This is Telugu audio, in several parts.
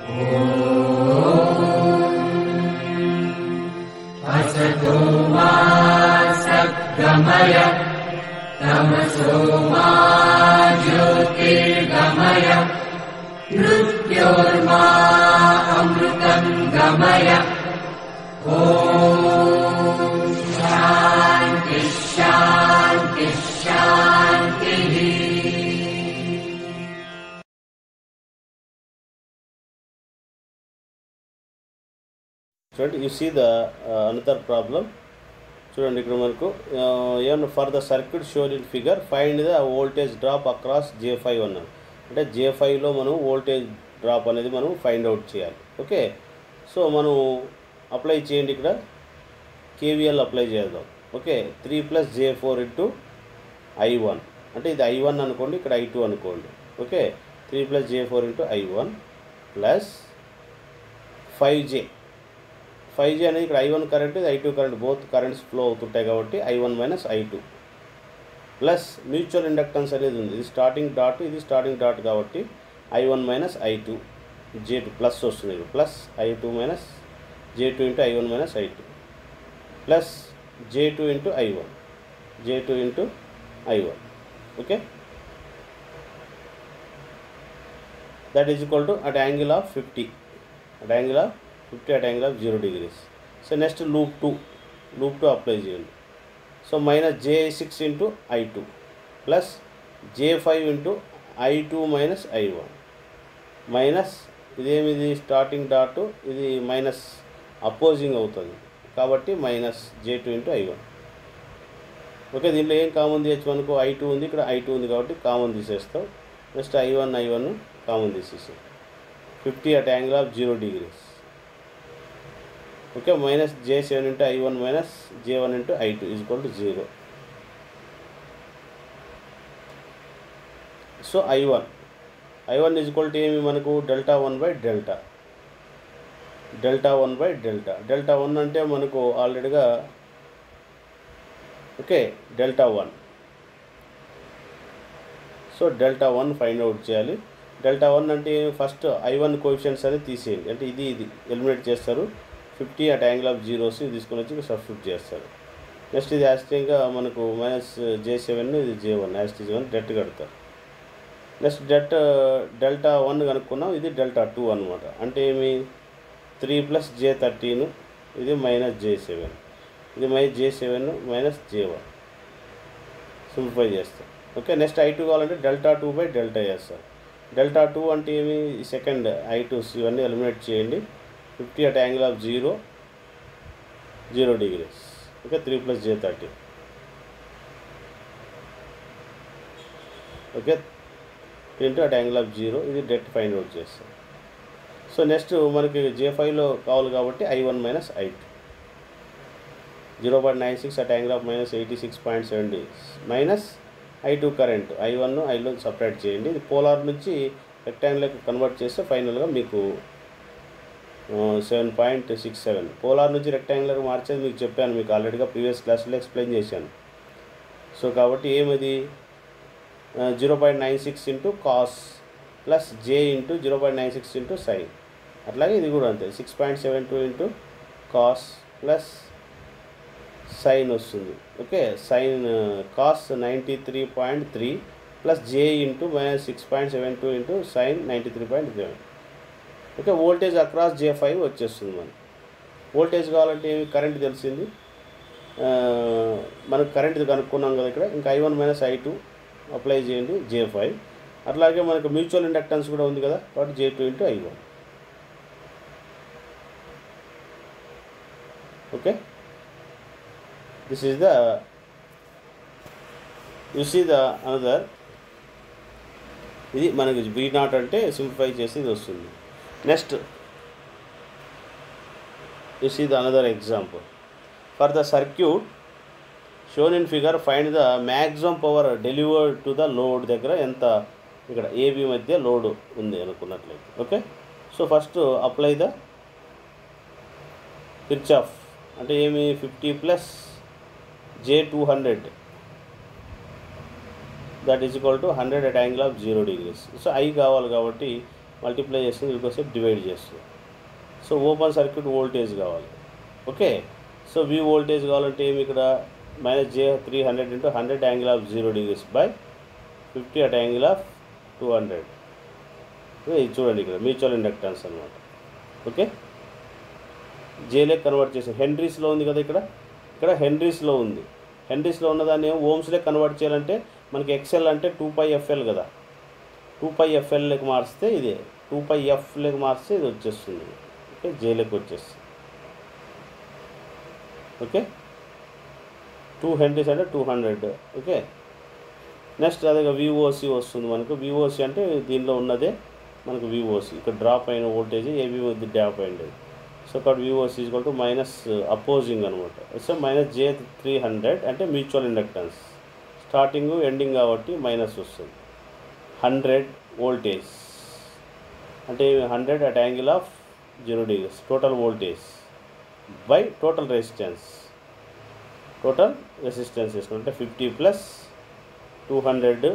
असतो मा सद्गमय तमसो मा ज्योतिर्गमय मृत्योर्मा अमृतम् गमय ॐ शान्तिः शान्तिः शान्तिः చూడండి you see the another problem చూడండి ఇక్కడ మనకు ఏమన్నా for the circuit shown in figure find the voltage drop across J five అన్నాం అంటే జే ఫైవ్లో మనం వోల్టేజ్ డ్రాప్ అనేది మనం ఫైండ్ అవుట్ చేయాలి ఓకే సో మనం అప్లై చేయండి ఇక్కడ కేవీఎల్ అప్లై చేద్దాం okay three plus J four into I one అంటే ఇది ఐ వన్ అనుకోండి ఇక్కడ ఐ టూ అనుకోండి okay three plus J four into I one plus five J five జీ అనేది ఇక్కడ ఐ వన్ కరెంట్ ఇది I two current both currents flow అవుతుంటాయి కాబట్టి I one minus I two plus mutual inductance అనేది ఉంది ఇది స్టార్టింగ్ డాట్ ఇది స్టార్టింగ్ డాట్ కాబట్టి I one minus I two J two plus వస్తుంది ఇక్కడ plus I two minus J two into I one minus I two plus J two into I one J two into I one okay that is equal to at angle of fifty at angle of fifty at angle of zero degrees so next loop two loop two apply చేయండి so minus J six into I two plus J five into I two minus I one minus ఇదేమిది స్టార్టింగ్ డాట్ ఇది మైనస్ అపోజింగ్ అవుతుంది కాబట్టి minus J two into I one okay దీంట్లో ఏం కామన్ తీయచ్చు మనకు ఐ టూ ఉంది ఇక్కడ ఐ టూ ఉంది కాబట్టి కామన్ తీసేస్తాం next I one I one common తీసేసాం fifty at angle of zero degrees okay minus J seven into I one minus J one into I two equal to zero so I one I one equal to ఏమి మనకు delta one by delta delta one by delta delta one అంటే మనకు ఆల్రెడీగా okay delta one so delta one find out చేయాలి డెల్టా వన్ అంటే ఫస్ట్ ఐ వన్ కోఎఫిషియన్స్ అనేది తీసేయండి అంటే ఇది ఇది ఎలిమినేట్ చేస్తారు fifty at angle of zeros తీసుకొని వచ్చి సబ్స్టిట్యూట్ చేస్తారు నెక్స్ట్ ఇది యాస్టింగ్గా మనకు మైనస్ జే సెవెన్ ఇది జే వన్ యాస్టిజ్ వన్ డెట్ కడతారు నెక్స్ట్ డెట్ డెల్టా వన్ కనుక్కున్నాం ఇది డెల్టా టూ అనమాట అంటే ఏమి త్రీ ప్లస్ జే థర్టీన్ ఇది మైనస్ జే సెవెన్ ఇది మైనస్ జే సెవెన్ మైనస్ జే వన్ సింప్లిఫై చేస్తాం ఓకే నెక్స్ట్ ఐ టూ కావాలంటే డెల్టా టూ బై డెల్టా చేస్తారు డెల్టా టూ అంటే ఏమి సెకండ్ ఐ టూస్ ఇవన్నీ ఎలిమినేట్ చేయండి fifty at angle of zero zero degrees okay three plus J thirty okay into at angle of zero ఇది డెట్ ఫైండ్ అవుట్ చేస్తాం సో నెక్స్ట్ మనకి జే ఫైవ్లో కావాలి కాబట్టి I one minus I two zero point nine six at angle of minus eighty six point seven degrees minus I two current I one ఐలో సపరేట్ చేయండి ఇది పోలార్ నుంచి రెక్టాంగిల్కి కన్వర్ట్ చేస్తే ఫైనల్గా మీకు seven point six seven polar నుంచి రెక్టాంగులర్ మార్చేది మీకు చెప్పాను మీకు ఆల్రెడీగా ప్రీవియస్ క్లాస్లో ఎక్స్ప్లెయిన్ చేశాను సో కాబట్టి ఏమది zero point nine six into cos plus J into zero point nine six into sine అట్లాగే ఇది కూడా అంతే six point seven two into cos plus sine వస్తుంది okay sine cos ninety three point three plus J into minus six point seven two into sine ninety three point seven okay voltage across J five వచ్చేస్తుంది మనకి వోల్టేజ్ కావాలంటే ఏమి కరెంట్ తెలిసింది ఆ, మనకు కరెంట్ కనుక్కున్నాం కదా ఇక్కడ ఇంకా I one minus I two apply చేయండి జే ఫైవ్ అట్లాగే మనకు మ్యూచువల్ ఇండక్టెన్స్ కూడా ఉంది కదా కాబట్టి J two into I one okay this is the you see the another ఇది మనకి బీ నాట్ అంటే సింప్లిఫై చేసి ఇది వస్తుంది next you see the another example for the circuit shown in figure find the maximum power delivered to the load దగ్గర ఎంత ఇక్కడ ఏబి మధ్య లోడ్ ఉంది అనుకున్నట్లయితే okay so first apply the pitch of అంటే ఏమి fifty plus J two hundred that is equal to hundred at angle of zero degrees so I కావాలి కాబట్టి మల్టిప్లై చేస్తుంది ఇంకోసేపు డివైడ్ చేస్తుంది సో ఓపెన్ సర్క్యూట్ వోల్టేజ్ కావాలి ఓకే సో వి వోల్టేజ్ కావాలంటే ఏమి ఇక్కడ minus J three hundred into hundred angle of zero degrees by fifty at angle of two hundred ఇది చూడండి ఇక్కడ మ్యూచువల్ ఇండక్టెన్స్ అనమాట ఓకే జేలే కన్వర్ట్ చేసాం హెన్రీస్లో ఉంది కదా ఇక్కడ ఇక్కడ హెన్రీస్లో ఉంది హెన్రీస్లో ఉన్నదాన్ని ఏమో ఓమ్స్లే కన్వర్ట్ చేయాలంటే మనకి ఎక్సెల్ అంటే టూ పై ఎఫ్ఎల్ కదా టూ పై ఎఫ్ఎల్లోకి మార్చితే ఇదే టూ పై ఎఫ్లోకి మార్చితే ఇది వచ్చేస్తుంది ఓకే జేలోకి వచ్చేస్తుంది ఓకే టూ హండ్రెడ్స్ అంటే టూ హండ్రెడ్ ఓకే నెక్స్ట్ అదే విఓసి వస్తుంది మనకు విఓసి అంటే దీనిలో ఉన్నదే మనకు విఓసి ఇక్కడ డ్రాప్ అయిన వోల్టేజ్ ఏబీ మధ్య డ్రాప్ అయింది సో ఇక్కడ VOC equal to minus opposing అనమాట so minus J three hundred అంటే మ్యూచువల్ ఇండక్టెన్స్ స్టార్టింగ్ ఎండింగ్ కాబట్టి మైనస్ వస్తుంది హండ్రెడ్ వోల్టేజ్ అంటే hundred at angle of zero degrees total voltage by total resistance total resistance తీసుకుంటే fifty plus two hundred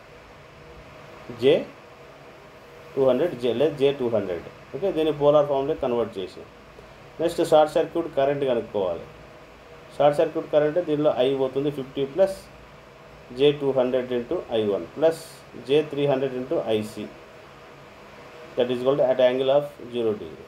J two hundred J లేదా జే టూ హండ్రెడ్ ఓకే దీన్ని పోలార్ ఫామ్లో కన్వర్ట్ చేసి నెక్స్ట్ షార్ట్ సర్క్యూట్ కరెంట్ కనుక్కోవాలి షార్ట్ సర్క్యూట్ కరెంట్ దీనిలో ఐ పోతుంది fifty plus J two hundred into I one plus J three hundred into IC that is gold at angle of zero degrees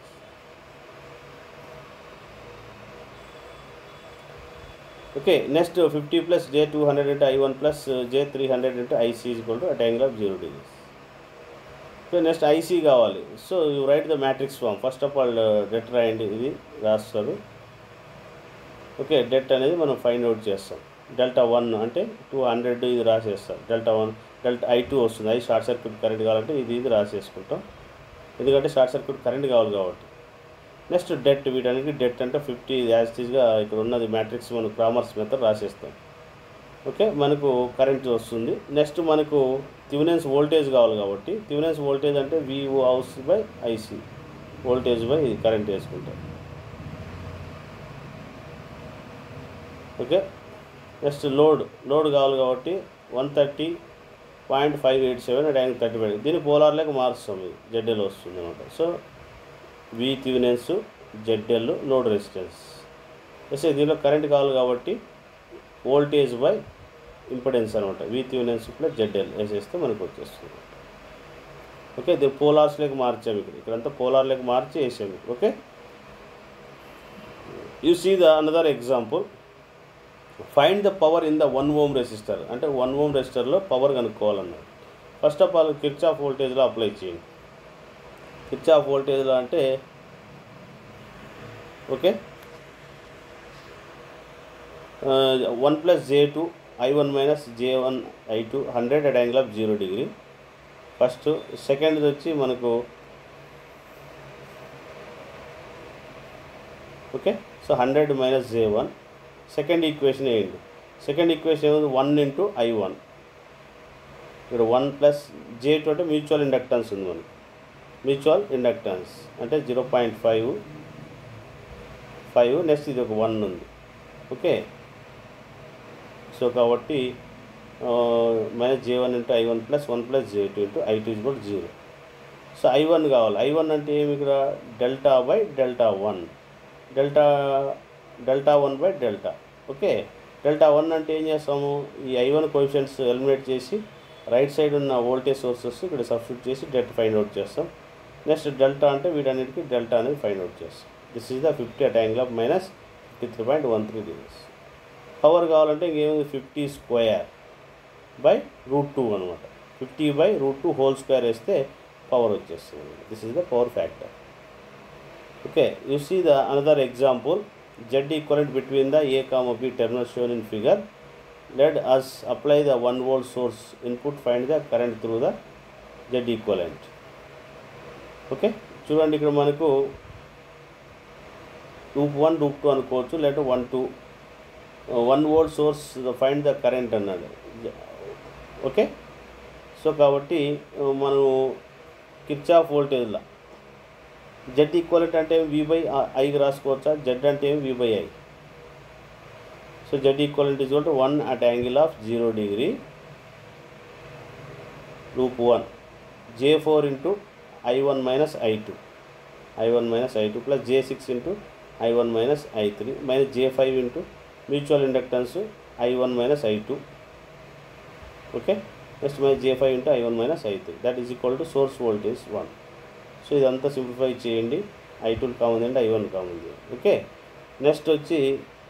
okay next fifty plus J two hundred into I one plus J three hundred into IC is equal to at angle of zero degrees so next IC కావాలి so you write the matrix form first of all det రాయండి ఇది రాస్తారు ఓకే డెట్ అనేది మనం ఫైండ్ అవుట్ చేస్తాం డెల్టా వన్ అంటే టూ హండ్రెడ్ ఇది రాసేస్తాం delta one delta I two వస్తుంది ఐ షార్ట్ సర్క్యూట్ కరెంట్ కావాలంటే ఇది ఇది రాసేసుకుంటాం ఎందుకంటే షార్ట్ సర్క్యూట్ కరెంట్ కావాలి కాబట్టి నెక్స్ట్ డెట్ వీటన్నిటికి డెట్ అంటే ఫిఫ్టీ యాజిటీస్గా ఇక్కడ ఉన్నది మ్యాట్రిక్స్ మనం క్రామర్స్ మెథడ్ రాసేస్తాం ఓకే మనకు కరెంట్ వస్తుంది నెక్స్ట్ మనకు థివెనెన్స్ వోల్టేజ్ కావాలి కాబట్టి థివెనెన్స్ వోల్టేజ్ అంటే V O house by IC voltage by current వేసుకుంటాం ఓకే నెక్స్ట్ లోడ్ లోడ్ కావాలి కాబట్టి one thirty point five eight seven at angle thirty five దీన్ని పోలార్లోకి మారుస్తాం ఇది జెడ్ఎల్ వస్తుంది అనమాట so V Thevenin's Z L load resistance is దీనిలో కరెంట్ కావాలి కాబట్టి వోల్టేజ్ బై ఇంపిడెన్స్ అనమాట వి థివెనెన్స్ ప్లస్ జెడ్ఎల్ వేసేస్తే మనకు వచ్చేస్తుంది ఓకే దీన్ని పోలార్స్లోకి మార్చాము ఇక్కడ ఇక్కడంతా పోలార్లోకి మార్చి వేసాము okay you see the another example find the power in the one ohm resistor అంటే వన్ ఓమ్ రెసిస్టర్లో పవర్ కనుక్కోవాలన్నారు first of all Kirchhoff వోల్టేజ్లో అప్లై చేయండి కిర్చ్ ఆఫ్ వోల్టేజ్లో అంటే okay one plus J two I one minus J one I two hundred at angle of zero degree first second వచ్చి మనకు ఓకే సో హండ్రెడ్ మైనస్ జే వన్ సెకండ్ ఈక్వేషన్ వేయండి సెకండ్ ఈక్వేషన్ ఏముంది వన్ ఇంటూ ఐ వన్ ఇక్కడ వన్ ప్లస్ జే టూ అంటే మ్యూచువల్ ఇండక్టెన్స్ ఉంది మనకి మ్యూచువల్ ఇండక్టెన్స్ అంటే zero point five five next ఇది ఒక వన్ ఉంది ఓకే సో కాబట్టి minus J one into I one plus one plus J two into I two is కూడా జీరో సో ఐ వన్ కావాలి ఐ వన్ అంటే ఏమి ఇక్కడ delta by delta one delta delta one by delta okay delta one అంటే ఏం చేస్తాము ఈ ఐ వన్ కోఎఫిషియన్స్ ఎలిమినేట్ చేసి రైట్ సైడ్ ఉన్న వోల్టేజ్ సోర్సెస్ ఇక్కడ సబ్స్టిట్యూట్ చేసి డెల్టా ఫైండ్ అవుట్ చేస్తాం నెక్స్ట్ డెల్టా అంటే వీటన్నిటికీ డెల్టా అనేది ఫైండ్ అవుట్ చేస్తాం this is the fifty at angle of minus fifty three point one three degrees power కావాలంటే ఇంకేముంది fifty square by root two అనమాట fifty by root two whole square వేస్తే పవర్ వచ్చేస్తుంది this is the power factor okay you see the another example Z equivalent between the A comma B terminals shown in figure. Let us apply the 1 volt source input, find the current through the Z equivalent. Okay చూడండి ఇక్కడ మనకు లూప్ వన్ లూప్ టూ అనుకోవచ్చు లేకపోతే one two one volt source find the current అన్నాడు ఓకే సో కాబట్టి మనం కిర్చాఫ్ వోల్టేజ్లా జెడ్ ఈక్వలెంట్ అంటే వి బై ఐకి రాసుకోవచ్చా జెడ్ అంటే ఏమి V by I so Z equivalent is to one at angle of zero degree loop one j four into I one minus I two I one minus I two plus j six into I one minus I three minus j five into mutual inductance I one minus I two okay next minus j five into I one minus I three that is equal to source voltage one so ఇదంతా సింప్లిఫై చేయండి ఐ టూ కాముంది అంటే ఐ వన్ కాముంది ఓకే నెక్స్ట్ వచ్చి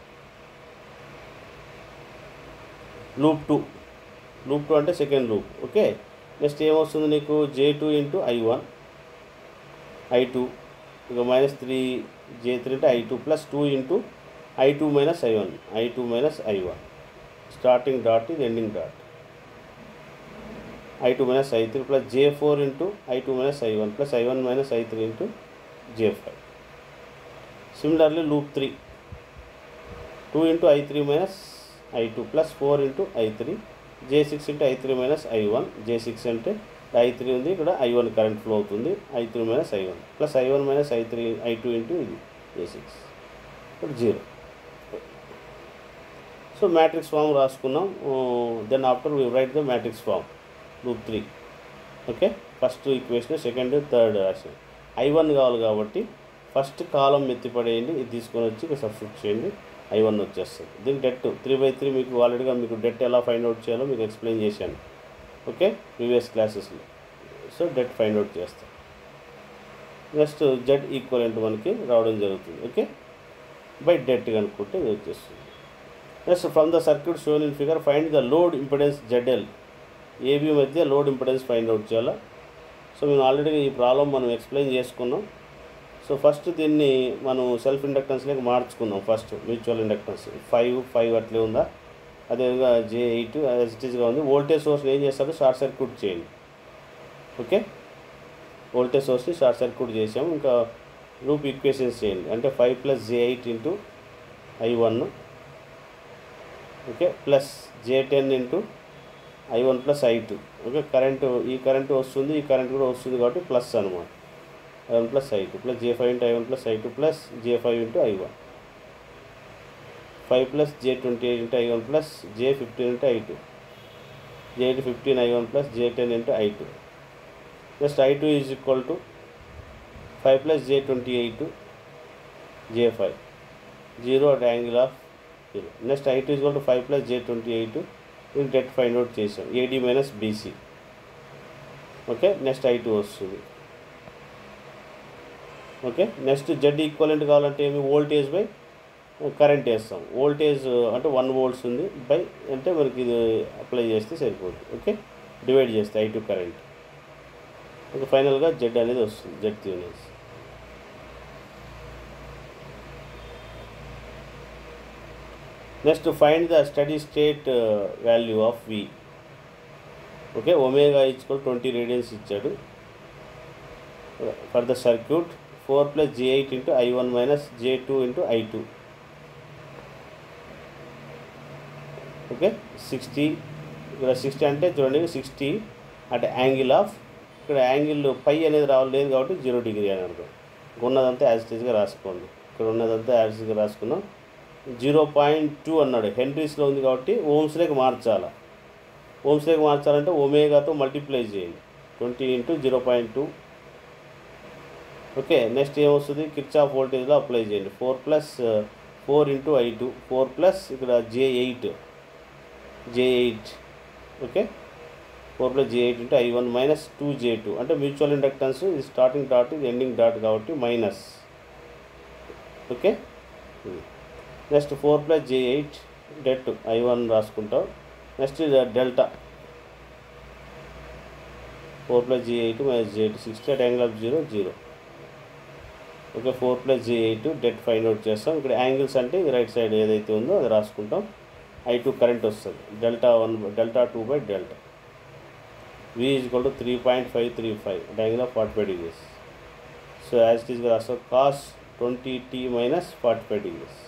లూప్ టూ లూప్ టూ అంటే సెకండ్ లూప్ ఓకే నెక్స్ట్ ఏమొస్తుంది నీకు j two into I one I two ఇక మైనస్ త్రీ జే త్రీ అంటే I two plus two into I two minus I one I two minus I one starting dot ఇది ending dot I two minus I three plus J four into I two minus I one plus I one minus I three into j five similarly loop three two into I three minus I two plus four into I three j six into I three minus I one j six అంటే ఐ త్రీ ఉంది ఇక్కడ ఐ వన్ కరెంట్ ఫ్లో అవుతుంది I three minus I one plus I one minus I three I two into ఇది జే సిక్స్ ఇప్పుడు జీరో సో మ్యాట్రిక్స్ ఫామ్ రాసుకున్నాం then after we write the matrix form loop three okay first equation second third రాసిన ఐ వన్ కావాలి కాబట్టి ఫస్ట్ కాలం ఎత్తిపడేయండి ఇది తీసుకొని వచ్చి ఇక్కడ సబ్స్టిట్యూట్ చేయండి ఐ వన్ వచ్చేస్తుంది దీని డెట్ త్రీ బై త్రీ మీకు ఆల్రెడీగా మీకు డెట్ ఎలా ఫైండ్ అవుట్ చేయాలో మీకు ఎక్స్ప్లెయిన్ చేశాను ఓకే ప్రీవియస్ క్లాసెస్లో సో డెట్ ఫైండ్ అవుట్ చేస్తాం నెక్స్ట్ జెడ్ ఈక్వలెంట్ మనకి రావడం జరుగుతుంది ఓకే బై డెట్ కనుక్కుంటే ఇది వచ్చేస్తుంది next from the circuit shown in figure find the load impedance Z L AB మధ్య లోడ్ ఇంపిడెన్స్ ఫైండ్ అవుట్ చేయాలా సో మేము ఆల్రెడీ ఈ ప్రాబ్లం మనం ఎక్స్ప్లెయిన్ చేసుకున్నాం సో ఫస్ట్ దీన్ని మనం సెల్ఫ్ ఇండక్టెన్స్లోకి మార్చుకుందాం first mutual inductance five five అట్లే ఉందా అదేవిధంగా జే ఎయిట్ ఎస్టీస్గా ఉంది వోల్టేజ్ సోర్స్ ఏం చేస్తారు షార్ట్ సర్క్యూట్ చేయండి ఓకే వోల్టేజ్ సోర్స్ని షార్ట్ సర్క్యూట్ చేసాము ఇంకా లూప్ ఈక్వేషన్స్ చేయండి అంటే five plus j eight into I one okay plus j ten into I one plus I two okay current ఈ కరెంటు వస్తుంది ఈ కరెంట్ కూడా వస్తుంది కాబట్టి ప్లస్ అనమాట I one plus I two plus J five into I one plus I two plus J five into I one five plus j twenty eight into I one plus j fifteen into I two j eight fifteen I one plus j ten into I two next I two is equal to five plus j twenty eight j five zero at angle of zero next I two is equal to five plus j twenty eight ఇది డెట్ ఫైండ్ అవుట్ చేసాం AD minus BC okay next I two వస్తుంది ఓకే నెక్స్ట్ జెడ్ ఈక్వలెంట్ కావాలంటే ఏమి వోల్టేజ్ బై కరెంట్ వేస్తాం వోల్టేజ్ అంటే వన్ వోల్ట్స్ ఉంది బై అంటే మనకి ఇది అప్లై చేస్తే సరిపోతుంది ఓకే డివైడ్ చేస్తే ఐ టూ కరెంట్ ఓకే ఫైనల్గా జెడ్ అనేది వస్తుంది Z Thevenin's next find the steady state value of V okay omega ఇచ్చుకోవాలి ట్వంటీ రేడియన్స్ ఇచ్చాడు for the circuit four plus j eight into I one minus J two into I two okay sixty ఇక్కడ సిక్స్టీ అంటే చూడండి సిక్స్టీ అంటే యాంగిల్ ఆఫ్ ఇక్కడ యాంగిల్ పై అనేది రావలేదు కాబట్టి జీరో డిగ్రీ అని అర్థం ఉన్నదంతా యాజిటీస్గా రాసుకోండి ఇక్కడ ఉన్నదంతా యాజిటీస్గా రాసుకున్నాం జీరో పాయింట్ టూ అన్నాడు హెన్రీస్లో ఉంది కాబట్టి ఓమ్స్లోకి మార్చాలా ఓమ్స్లోకి మార్చాలంటే ఒమేగాతో మల్టిప్లై చేయండి twenty into zero point two okay next ఏమొస్తుంది కిర్చాఫ్ వోల్టేజ్లో అప్లై చేయండి four plus four into I two four plus ఇక్కడ j eight j eight okay four plus j eight into I one minus two J two అంటే మ్యూచువల్ ఇండక్టెన్స్ ఇది స్టార్టింగ్ డాట్ ఇది ఎండింగ్ డాట్ కాబట్టి minus okay next four plus j eight det I one రాసుకుంటాం next delta four plus G eight minus j eight sixty at angle of zero zero okay four plus j eight det find out చేస్తాం ఇక్కడ యాంగిల్స్ అంటే రైట్ సైడ్ ఏదైతే ఉందో అది రాసుకుంటాం ఐ టూ కరెంట్ వస్తుంది delta one delta two by delta V is equal to three point five three five angle of forty five degrees so as it ఈస్గా రాస్తాం cos twenty t minus forty five degrees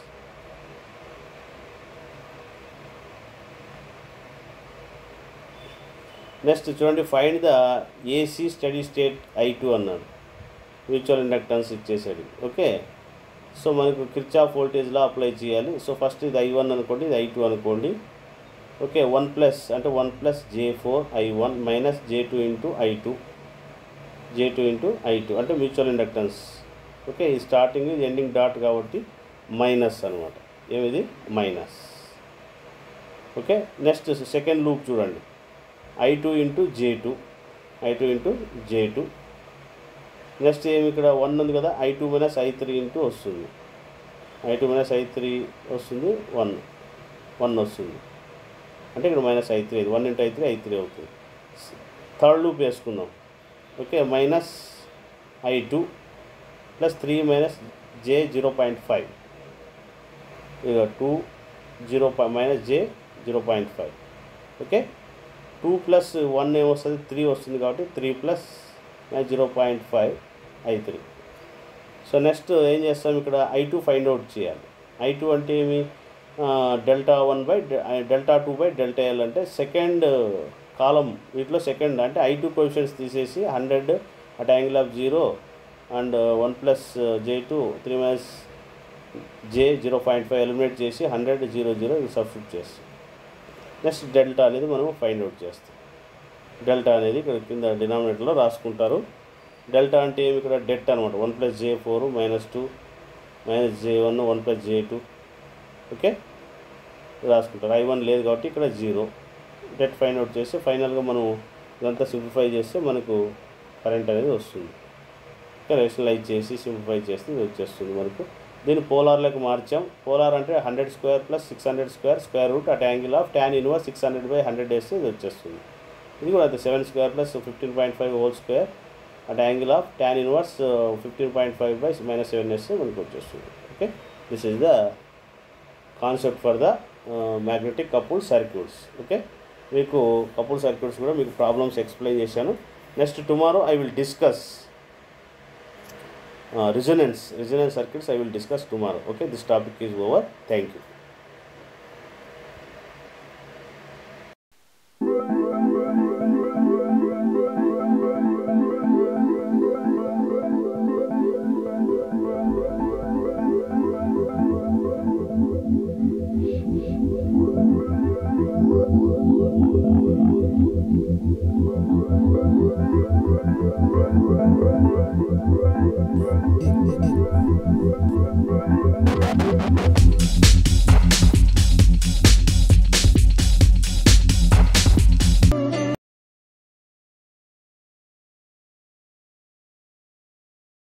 next చూడండి find the AC steady state I two అన్నాడు మ్యూచువల్ ఇండక్టెన్స్ ఇచ్చేసాడు ఓకే సో మనకు కిర్చాఫ్ వోల్టేజ్లో అప్లై చేయాలి సో ఫస్ట్ ఇది ఐ వన్ అనుకోండి ఇది ఐ టూ అనుకోండి ఓకే వన్ ప్లస్ అంటే one plus J four I one minus J two into I two J two into I two అంటే మ్యూచువల్ ఇండక్టెన్స్ ఓకే ఈ స్టార్టింగ్ ఎండింగ్ డాట్ కాబట్టి మైనస్ అనమాట ఏమిది minus okay next second loop చూడండి I two into j two I two into j two next ఏమి ఇక్కడ వన్ ఉంది కదా I two minus I three into వస్తుంది I two minus I three వస్తుంది వన్ వన్ వస్తుంది అంటే ఇక్కడ minus I three one into I three I three అవుతుంది థర్డ్ లూప్ వేసుకుందాం okay minus I two plus three minus j zero point five ఇక two zero minus j zero point five okay two plus one ఏమొస్తుంది త్రీ వస్తుంది కాబట్టి three plus zero point five I three so next ఏం చేస్తాం ఇక్కడ ఐ టూ ఫైండ్ అవుట్ చేయాలి ఐ టూ అంటే ఏమి delta one by delta two by delta L అంటే సెకండ్ కాలం వీటిలో సెకండ్ అంటే ఐ టూ కొషన్స్ తీసేసి hundred at angle of zero and one plus J two three minus j zero point five eliminate చేసి హండ్రెడ్ జీరో జీరో ఇది సబ్స్టిట్యూట్ చేస్తాం నెక్స్ట్ డెల్టా అనేది మనం ఫైండ్ అవుట్ చేస్తాం డెల్టా అనేది ఇక్కడ కింద డినామినేటర్లో రాసుకుంటారు డెల్టా అంటే ఏమి ఇక్కడ డెట్ అనమాట వన్ ప్లస్ జే ఫోర్ మైనస్ టూ మైనస్ జే వన్ వన్ ప్లస్ జే టూ ఓకే రాసుకుంటారు ఐ వన్ లేదు కాబట్టి ఇక్కడ జీరో డెట్ ఫైండ్ అవుట్ చేస్తే ఫైనల్గా మనం ఇదంతా సింప్లిఫై చేస్తే మనకు కరెంట్ అనేది వస్తుంది ఇంకా రేషనలైజ్ చేసి సింప్లిఫై చేస్తే ఇది వచ్చేస్తుంది మనకు దీన్ని పోలార్లోకి మార్చాం పోలార్ అంటే hundred square plus six hundred square square root at angle of tan inverse six hundred by hundred వేస్తే ఇది వచ్చేస్తుంది ఇది కూడా అయితే seven square plus fifteen point five whole square at angle of tan inverse fifteen point five by minus seven వేస్తే మనకు వచ్చేస్తుంది okay this is the concept for the magnetic couple circuits okay మీకు కపుల్ సర్క్యూట్స్ కూడా మీకు ప్రాబ్లమ్స్ ఎక్స్ప్లెయిన్ చేశాను next tomorrow I will discuss resonance resonance circuits i will discuss tomorrow okay this topic is over thank you